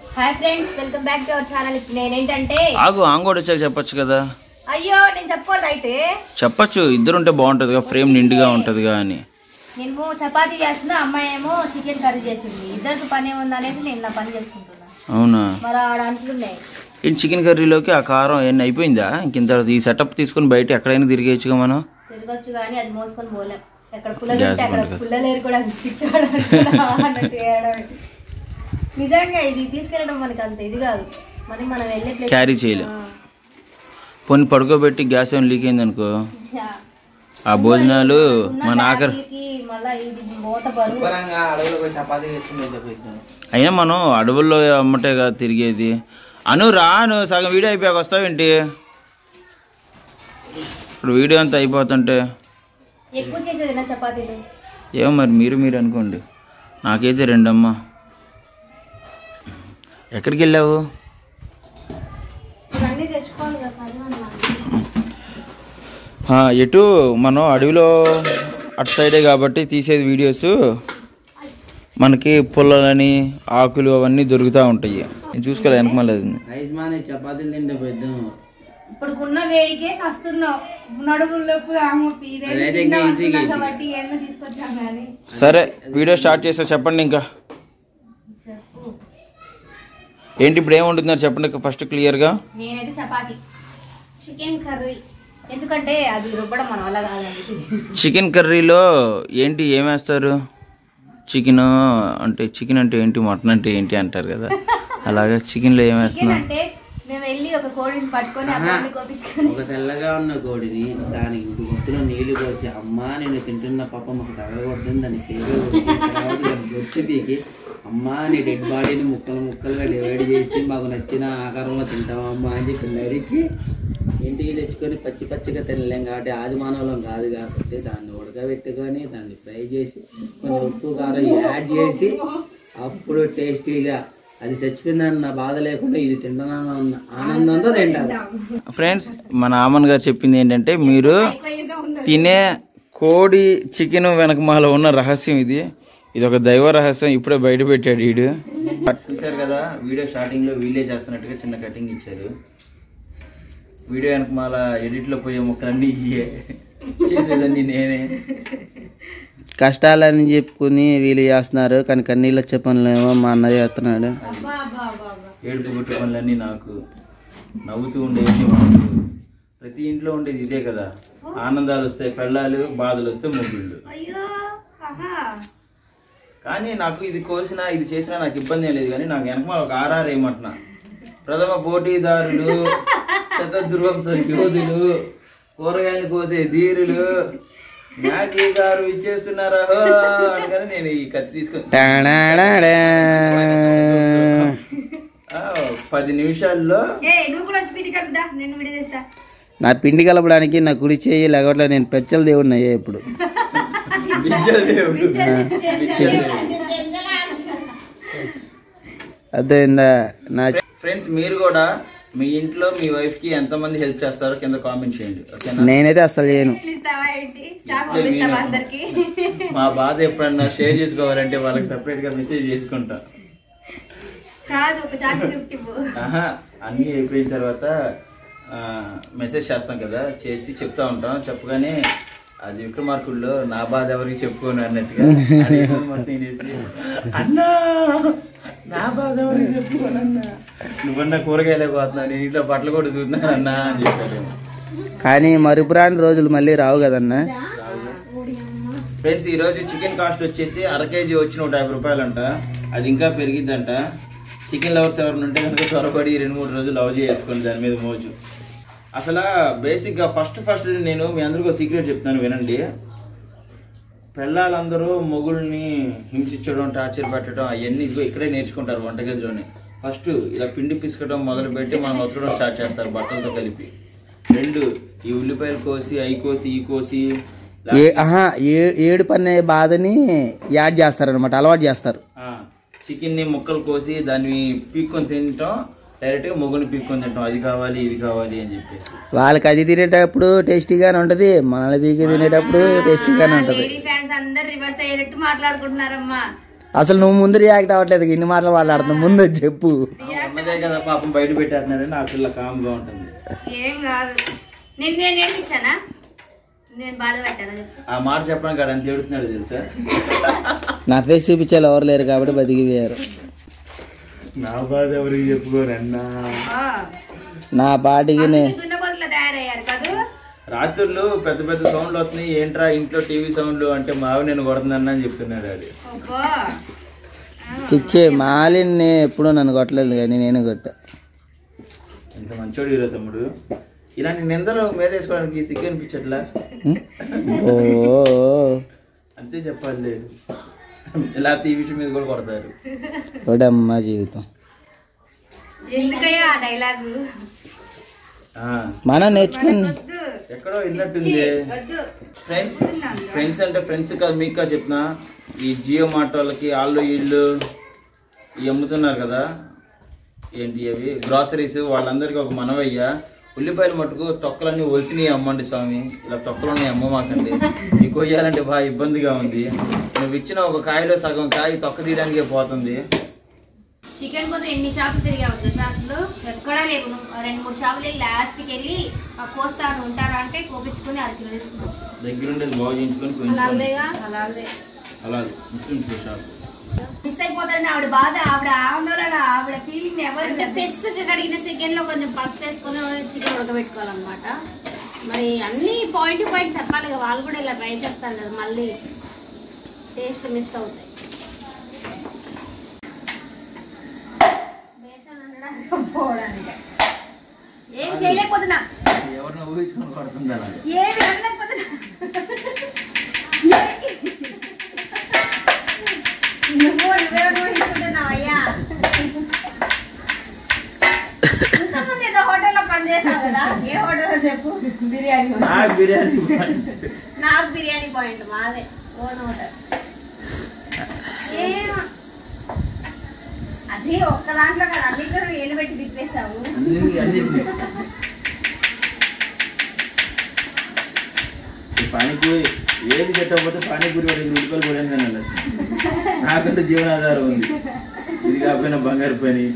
Hi friends welcome back to our channel నేనేంటంటే ఆగు ఆంగోడు వచ్చాక చెప్పొచ్చు కదా అయ్యో నేను చెప్పకూడదు అయితే చెప్పొచ్చు ఇద్దరు ఉంటే బాగుంటుందిగా ఫ్రేమ్ నిండుగా ఉంటుందిగా అని నేను చపాతీ చేస్తున్నా అమ్మాయి ఏమో చికెన్ కర్రీ చేసింది ఇద్దరికి పని ఏముంది అనేది నేను నా పని చేసుకుంటున్నా అవునా మరి ఆడ అంట్లున్నాయి ఈ చికెన్ కర్రీలోకి ఆ కారం ఏమన్నా అయిపోయిందా ఇంకింత ఈ సెటప్ తీసుకుని బయట ఎక్కడైనా తిరిగేయచ్చుగా మనం తిరగచ్చు కానీ అది మోసుకొని పోలేం ఎక్కడ పుల్లలు Gas ఉంటే అక్కడ బండ కదా. పుల్లలేరు కూడా పిచ్చోడు అనుకున్నా అన్నట్టు చేయడం. నిజంగా ఇది తీసుకెళ్ళడం మనకి అంత ఇది కాదు మరి మనం వెళ్ళే ప్లేస్ క్యారీ చేయలేం పొన్ని పడుకోబెట్టి గ్యాస్ ఏమైనా లీక్ అయింది అనుకో ఆ భోజనాలు మన ఆఖరి మళ్ళీ ఇది మూత బరువు అయినా మనం అడవుల్లో అమ్మటే కదా తిరిగేది అను రాను సగం వీడియో అయిపోయాక వస్తావేంటి ఇప్పుడు వీడియో అంతా అయిపోతుంటే ఎక్కువ చేసేది నా చపాతీలు ఏమో మరి మీరు మీరు అనుకోండి నాకైతే రెండమ్మా ఎక్కడికి వెళ్ళావు ఇవన్నీ తెచ్చుకోవాలి కదా చదివాను ఆ, ఎటు మనం అడవిలో అటు సైడే కాబట్టి తీసేది వీడియోస్ మనకి పుల్లలని ఆకులు అవన్నీ దొరుకుతూ ఉంటాయి నేను చూసుకోలే వెనకమలేదు రైస్మానే చపాతీలు తింటే పెద్దాం ఇప్పుడు ఉన్న వేడికే సస్తున్నావు నడుముల్లోపు ఆమూర్తి అదైతే ఇంకా ఈజీగా అయితే. కాబట్టి ఏమో తీసుకొచ్చాం కానీ సరే వీడియో స్టార్ట్ చేస్తా చెప్పండి ఇంకా చెప్పు ఏంటి ఇప్పుడు ఏం వండుతున్నారు చెప్పండి ఫస్ట్ క్లియర్గా నేనైతే చపాతీ చికెన్ కర్రీ ఎందుకంటే అది రుబ్బడం మన వల్ల కాదండి చికెన్ కర్రీలో ఏంటి ఏం వేస్తారు చికెన్ అంటే చికెన్ అంటే ఏంటి మటన్ అంటే ఏంటి అంటారు కదా అలాగే చికెన్లో ఏం చికెన్ వేస్తున్నా అంటే మేము వెళ్ళి ఒక కోడిని పట్టుకొని ఆ కోడిని కోపించుకొని ఒక తెల్లగా ఉన్న కోడిని దానికి గుర్తులో నీళ్లు పోసి అమ్మా నేను తింటున్న పాప మాకు తగలకూడదని దాని పేరు పోసి, తర్వాత దాన్ని బొచ్చు పీకి అమ్మా నీ డెడ్ బాడీని ముక్కలు ముక్కలుగా డివైడ్ చేసి మాకు నచ్చిన ఆకారంలో తింటావా అమ్మా అని చెప్పి నరికి ఇంటికి తెచ్చుకొని పచ్చి పచ్చిగా తినలేం కాబట్టి ఆది మానవులం కాదు కాబట్టి దాన్ని ఉడకబెట్టుకొని దాన్ని ఫ్రై చేసి కొంచెం ఉప్పు కారం యాడ్ చేసి అప్పుడు టేస్టీగా అది చచ్చిపోయిందన్న బాధ లేకుండా ఇది తింటున్నాను ఆనందంతో తింటారు ఫ్రెండ్స్ మన ఆమన్ గారు చెప్పింది ఏంటంటే మీరు తినే కోడి చికెన్ వెనకమాల ఉన్న రహస్యం ఇది ఇది ఒక దైవ రహస్యం ఇప్పుడే బయట పెట్టాడు వీడు చూసారు కదా వీడియో స్టార్టింగ్ లో వీడియో చేస్తున్నట్టుగా చిన్న కటింగ్ ఇచ్చారు వీడియో వెనకమాల ఎడిట్ లో పోయే ముక్కలన్నీ ఇయ్యే చేసేదన్నీ నేనే కష్టాలని చెప్పుకుని వీళ్ళు చేస్తున్నారు కానీ కన్నీళ్ళు వచ్చే పనులేమో మా అన్న చేస్తున్నాడు ఏడుపు గుట్టు పనులన్నీ నాకు నవ్వుతూ ఉండేది మాకు ప్రతి ఇంట్లో ఉండేది ఇదే కదా ఆనందాలు వస్తాయి పెళ్ళాలు బాధలు వస్తాయి మొగుళ్ళు అయ్యో ఆహా కానీ నాకు ఇది కోసినా ఇది చేసినా నాకు ఇబ్బంది ఏం లేదు కానీ నాకు వెనకమాల ఒక ఆర్ఆర్ ఏమంటున్నా ప్రథమ పోటీదారులు శతధ్రువం యోధులు కూరగాయలు కోసే ధీరులు మ్యాగీ గారు ఇచ్చేస్తున్నారా హో! అనగానే నేను ఈ కత్తి తీసుకొని టాడాడాడా. ఆ, పది నిమిషాల్లో ఏ నువ్వు కూడా వచ్చి పిండి కలుపుదా నేను విడి చేస్తా నా పిండి కలపడానికి నా కుడి చేయి లేకపోతే నేను పెచ్చల దేవుడిని అయ్యా ఇప్పుడు దించలేవు. అర్థమైందా నా ఫ్రెండ్స్ మీరు కూడా మీ ఇంట్లో మీ వైఫ్ కి ఎంత మంది హెల్ప్ చేస్తారో కింద కామెంట్ చేయండి ఓకేనా నేనైతే అస్సలు చేయను ఇస్తావా ఏంటి స్టాక్ పంపిస్తావా అందరికి మా బాధ ఎప్పుడన్నా షేర్ చేసుకోవాలంటే వాళ్ళకి సపరేట్ గా మెసేజ్ చేసుకుంటా కాదు ఒక చాకి గిఫ్ట్ ఇవ్వు ఆహా అన్నీ అయిపోయిన తర్వాత మెసేజ్ చేస్తాం కదా చేసి చెప్తా ఉంటాం చెప్పగానే అది విక్రమార్కుల్లో నా బాధ ఎవరికి చెప్పుకోను అన్నట్టుగా అడిగేది మొత్తం వినేసి, అన్నా నా బాధ ఎవరికి చెప్పుకోను అన్నా నువ్వన్నా కూరగాయలే పోతున్నావు నేను ఇంట్లో బట్టలు కూడా చూస్తున్నాను అన్నా అని చెప్పారు కానీ మరుపురాని రోజులు మళ్ళీ రావు కదన్నా ఫ్రెండ్స్ ఈ రోజు చికెన్ కాస్ట్ వచ్చేసి అర కేజీ వచ్చి నూట యాభై రూపాయలు అంట అది ఇంకా పెరిగిద్దంట చికెన్ లవర్స్ ఎవరైనా ఉంటే కనుక త్వరపడి ఈ రెండు మూడు రోజులు లవ్ చేసుకోండి దాని మీద మోజు అసలు బేసిక్గా ఫస్ట్ ఫస్ట్ నేను మీ అందరికీ ఒక సీక్రెట్ చెప్తాను వినండి పెళ్ళాలందరూ మొగుల్ని హింసించడం టార్చర్ పెట్టడం అవన్నీ ఇదిగో ఇక్కడే నేర్చుకుంటారు వంటగదిలోనే ఫస్ట్ ఇలా పిండి పిసకడం మొదలు పెట్టి మనం ఉతకడం స్టార్ట్ చేస్తారు బట్టలతో కలిపి రెండు ఈ ఉల్లిపాయలు కోసి అవి కోసి ఈ కోసి ఏ ఆహా ఏ ఏడు పన్నే బాధని యాడ్ చేస్తారనమాట అలవాటు చేస్తారు చికెన్ ని ముక్కలు కోసి దాన్ని పీక్కొని తినటం డైరెక్ట్ గా మొగ్గుని పీక్కొని తింటాం అది కావాలి ఇది కావాలి అని చెప్పేసి వాళ్ళకి అది తినేటప్పుడు టేస్టీగానే ఉంటది మనల్ని పీకి తినేటప్పుడు టేస్టీగానే ఉంటది లేడీ ఫ్యాన్స్ అందరు రివర్స్ అయ్యేటట్టు మాట్లాడుకుంటున్నారమ్మా అసలు నువ్వు ముందు రియాక్ట్ అవ్వట్లేదు ఇన్ని మాటలు మాట్లాడుతున్నావు ముందు వచ్చి చెప్పు ఉన్నదే కదా పాపం బయట పెట్టేస్తున్నారని ఆ పిల్ల కామ్గా ఉంటుంది ఏం కాదు నేను నేను నేర్పించానా నేను బాధ పెట్టానా చెప్పు ఆ మాట చెప్పడానికి కాదు ఎంత ఏడుతున్నాడు తెలుసా నా ఫేస్ చూపించాలి ఎవరు లేరు కాబట్టి బతికిపోయారు నా బాధ ఎవరికి చెప్పుకోరన్నా ఆ, నా పాటికి నే అందుకే దున్నపోతులా తయారయ్యారు కదూ రాత్రులు పెద్ద పెద్ద సౌండ్లు వస్తున్నాయి ఏంట్రా ఇంట్లో టీవీ సౌండ్లు అంటే మావి నేను కొడుతున్నాను అని చెప్తున్నాడు అది అబ్బో చిచ్చే మాలిని ఎప్పుడు నన్ను కొట్టలేదు కానీ నేను కొట్టా ఎంత మంచోడు హీరో తమ్ముడు ఇలాంటి నిందలు మీద వేసుకోవడానికి సిగ్గు అనిపించట్లా ఓ అంతే చెప్పాలి లేదు లేకపోతే ఈ విషయం మీద కూడా కొడతారు ఒకటమ్మా జీవితం ఎందుకయ్యా ఆ డైలాగు ఆ, మనం నేర్చుకుని వద్దు ఎక్కడో విన్నట్టుంది వద్దు ఫ్రెండ్స్ ఫ్రెండ్స్ అంటే ఫ్రెండ్స్ కాదు మీకు కాదు చెప్తున్నా ఈ జియో మార్ట్ వాళ్ళకి వాళ్ళు వీళ్ళు ఇవి అమ్ముతున్నారు కదా ఏంటి అవి గ్రాసరీస్ వాళ్ళందరికీ ఒక మనవయ్య ఉల్లిపాయలు మటుకు తొక్కలన్నీ ఒలిసినవి అమ్మండి స్వామి ఇలా తొక్కలన్నీ అమ్మమాకండి ఈ కొయ్యాలంటే బాగా ఇబ్బందిగా ఉంది నువ్వు ఇచ్చిన ఒక కాయలో సగం కాయ తొక్క తీయడానికే పోతుంది చికెన్ కోసం ఎన్ని షాపులు తిరిగావు తెలుసా అసలు ఎక్కడా లేవు నువ్వు రెండు మూడు షాపులు వెళ్ళి లాస్ట్కి వెళ్ళి ఆ కోస్తాను ఉంటారా అంటే కోపించుకుని అర కిలో తీసుకున్నావు దగ్గరుండేది బాగు చేయించుకొని అలా కొంచెం అందేగా అలా అందే అలా ముస్లిమ్స్ షాప్ మిస్ అయిపోతారని ఆవిడ బాధ ఆవిడ ఆందోళన ఆవిడ ఫీలింగ్ ఎవరు పెస్ కడిగిన సెకండ్ లో కొంచెం పసుపు వేసుకొని చికెన్ ఉడకబెట్టుకోవాలన్నమాట మరి అన్ని పాయింట్ టు పాయింట్ చెప్పాలి కదా వాళ్ళు కూడా ఇలా ట్రై చేస్తారు కదా మళ్ళీ టేస్ట్ మిస్ అవుతాయి బేషన్ అనడానికి పోవడానికి. ఏం చేయలేకపోతున్నా ఎవరిని ఊహించుకొని పడుతుంది అలా ఏమి అనలేకపోతున్నా నువ్వు నువ్వే ఊహించుకుంటున్నావు అయ్యా ఇంతకుముందు ఏదో హోటల్లో పనిచేసావు కదా ఏ హోటల్లో చెప్పు బిర్యానీ హోటల్. నాకు బిర్యానీ నాకు బిర్యానీ పాయింట్ మాదే ఓన్ హోటల్ ఏమో అది ఒక్క దాంట్లో కదా అన్నిట్లో ఏలు పెట్టి తిప్పేశావు అన్ని అన్నిటిని ఈ పానీపూరి ఏది పెట్టకపోతే పానీపూరి వాడి ఉడికలు కూడా తినాలి అసలు. నాకంటే జీవనాధారం ఉంది ఇది కాకపోయినా బంగారు పని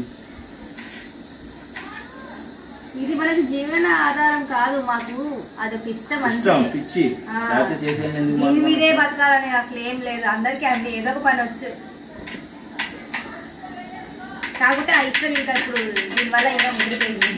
ఇది మనకి జీవన ఆధారం కాదు మాకు అదొక ఇష్టం అంతే ఇష్టం పిచ్చి ఆ. లేకపోతే చేసేది ఎందుకు దీని మీదే మాత్రం? బతకాలని అసలు ఏం లేదు అందరికీ అంతే ఏదో ఒక పని వచ్చు కాకపోతే ఆ ఇష్టం ఇంకా ఇప్పుడు దీనివల్ల ఇంకా ముగిపోయింది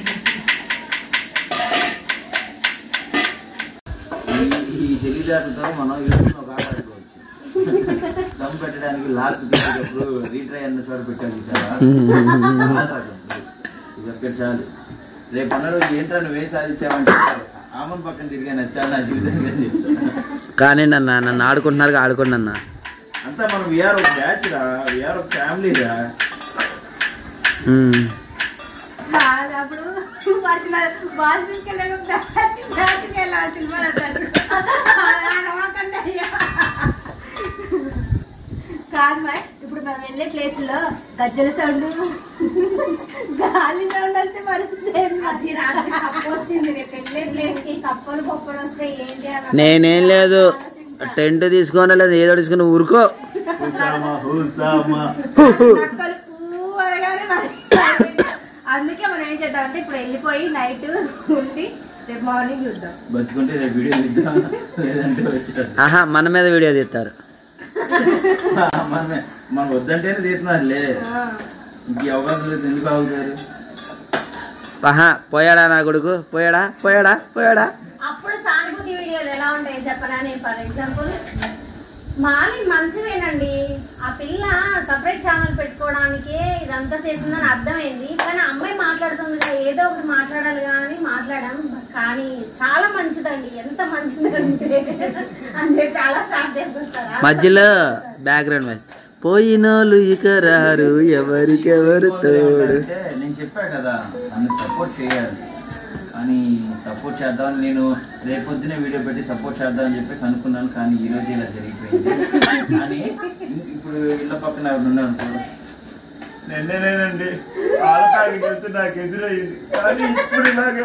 ఈ- ఈ తెలివితేటలతో మనం యూట్యూబ్ ఒక ఆట ఆడుకోవచ్చు దమ్ పెట్టడానికి లాస్ట్ తీసేటప్పుడు రీట్రై అన్న చోట పెట్టాలి చూసావా ఆట ఆడదాం. ఇది ఒక్కటి చాలు రేపు అన్న రోజు ఏంట్రా నువ్వేం సాధించావంటే ఆమెను పక్కన తిరిగా నచ్చాలి నా జీవితానికి అని చెప్తా కానీ నన్ను నన్ను ఆడుకుంటున్నారు ఆడుకోండి అన్న అంతా మనం వీఆర్ ఒక బ్యాచ్ రా వీఆర్ ఒక ఫ్యామిలీ రా ఉమ్. కాదు, అప్పుడు బాత్రూమ్కి వెళ్ళాను బ్యాచ్కి వెళ్ళాలి సినిమా నమ్మకండి అయ్యా కాదు మరి ఇప్పుడు మనం వెళ్ళే ప్లేస్ లో గజ్జల సౌండ్ గాలి సౌండ్ వస్తే పరిస్థితి ఏంటి? వచ్చింది రేపు వెళ్ళే ప్లేస్ కి కప్పలు పప్పలు వస్తే ఏంటి అని నేనేం లేదు టెంట్ తీసుకొని లేదు ఏదో తీసుకొని ఊరుకో హుసామా హుసామా నక్కలు పూ అనగానే మనకి అందుకే మనం ఏం చేద్దాం అంటే ఇప్పుడు వెళ్ళిపోయి నైట్ ఉండి రేపు మార్నింగ్ చూద్దాం బతుకుంటే రేపు వీడియో తీద్దాం లేదంటే వచ్చేటట్టు ఆహా మన మీద వీడియో తీస్తారు మనమే మనం వద్దంటేనే తీస్తున్నారులే ఇంక ఈ అవకాశం లేదు ఎందుకు ఆగుతారు ఆహా పోయాడా నా కొడుకు పోయాడా పోయాడా పోయాడా అప్పుడు సానుభూతి వీడియోలు ఎలా ఉంటాయి చెప్పనా నేను ఫర్ ఎగ్జాంపుల్ మాలి మంచిదేనండి ఆ పిల్ల సపరేట్ ఛానల్ పెట్టుకోవడానికి ఇదంతా చేసిందని అర్థమైంది కానీ అమ్మాయి మాట్లాడుతుంది కదా ఏదో ఒకటి మాట్లాడాలి కానీ మాట్లాడాం కానీ చాలా మంచిదండి ఎంత మంచిదంటే అని చెప్పి అలా స్టార్ట్ చేసుకొస్తారా మధ్యలో బ్యాక్గ్రౌండ్ వాయిస్ పోయినోళ్ళు ఇక రారు ఎవరికెవరు తోడు అంటే నేను చెప్పా కదా నన్ను సపోర్ట్ చేయాలి కానీ సపోర్ట్ చేద్దామని నేను రేపొద్దునే వీడియో పెట్టి సపోర్ట్ చేద్దామని చెప్పేసి అనుకున్నాను కానీ ఈ రోజు ఇలా జరిగిపోయింది కానీ ఇ- ఇప్పుడు ఇళ్ళ పక్కన ఎవరు ఉన్నారు అనుకో నిన్నేనండి పాల ప్యాకెట్ వెళ్తే నాకు ఎదురయ్యింది కానీ ఇప్పుడు ఇలాగా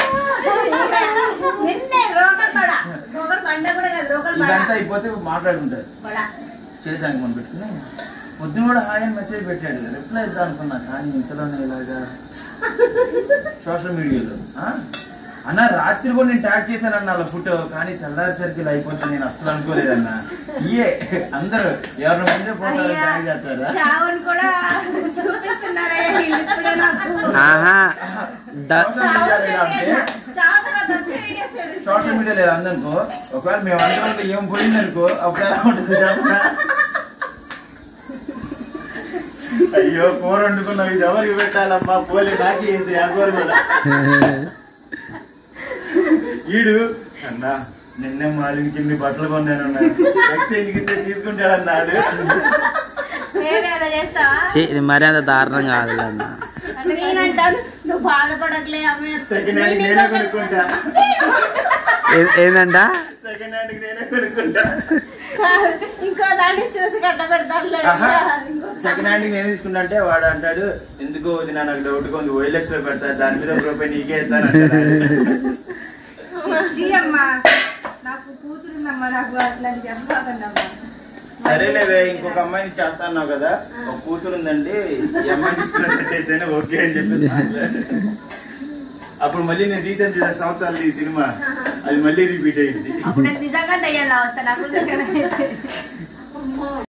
నిన్నే రోకల్ పడ రోకల్ పండ కూడా కాదు రోకల్ పడ ఇదంతా అయిపోతే మాట్లాడుకుంటారు పడ చేసానికి మనం పెట్టుకుని పొద్దున కూడా హాయ్ అని మెసేజ్ పెట్టాడు రిప్లై ఇద్దాం అనుకున్నా కానీ ఇంతలోనే ఇలాగా సోషల్ మీడియాలో ఆ? అన్న రాత్రి కూడా నేను ట్యాగ్ చేశాను అన్న వాళ్ళ ఫోటో కానీ తెల్లారిసరికి ఇలా అయిపోతే నేను అసలు అనుకోలేదన్న ఇయే అందరూ ఎవరి ముందే ఫోటో ట్యాగ్ చేస్తారా చావుని కూడా చూపిస్తున్నారయ్యా వీళ్ళు ఇప్పుడే నాకు ఆహా ద- సోషల్ మీడియాలో ఇలా అంటే చావు తర్వాత వచ్చే వీడియోస్ చూపిస్తారు. సోషల్ మీడియాలో ఇలా అందనుకో ఒకవేళ మేము అందరం ఏం పోయిందనుకో అప్పుడు ఎలా ఉంటుంది చెప్పనా? అయ్యో కూర వండుకున్నావు ఇది ఎవరికి పెట్టాలమ్మా పోలే నాకే వేసి ఆ కూర కూడా ఈడు అన్నా నిన్నే మాలిన కింది బట్టలు కొన్నాను ఎక్స్చేంజ్ కింద తీసుకుంటాడన్నాడు నేను అలా చేస్తావా ఛీ, ఇది మరీ అంత దారుణం కాదు అన్న అంటే నేనంటాను నువ్వు బాధపడట్లే అమ్మాయి సెకండ్ హ్యాండ్ నేనే కొనుక్కుంటా ఏ- ఏందంట సెకండ్ హ్యాండ్ నేనే కొనుక్కుంటా ఇంకో దాన్ని చూసి కట్ట పెడతారులే సెకండ్ హ్యాండ్ నేను తీసుకుంటా అంటే వాడు అంటాడు ఎందుకో ఇది నా నాకు డౌట్ ఉంది ఓఎల్ఎక్స్ లో పెడతా దాని మీద ఒక రూపాయి నీకే ఇస్తాను అమ్మా నాకు కూతురుందమ్మా నాకు అట్లాంటి చెప్పకండమ్మా సరేలేవే ఇంకొక అమ్మాయిని చేస్తా అన్నావు కదా ఒక కూతురు ఉందండి ఈ అమ్మాయిని తీసుకున్నట్టయితేనే ఓకే అని చెప్పి మాట్లాడు. అప్పుడు మళ్ళీ నేను తీసాను చూసా సంవత్సరాలు ఈ సినిమా అది మళ్ళీ రిపీట్ అయింది అప్పుడు నేను నిజంగా దయ్యాలా వస్తా నాకు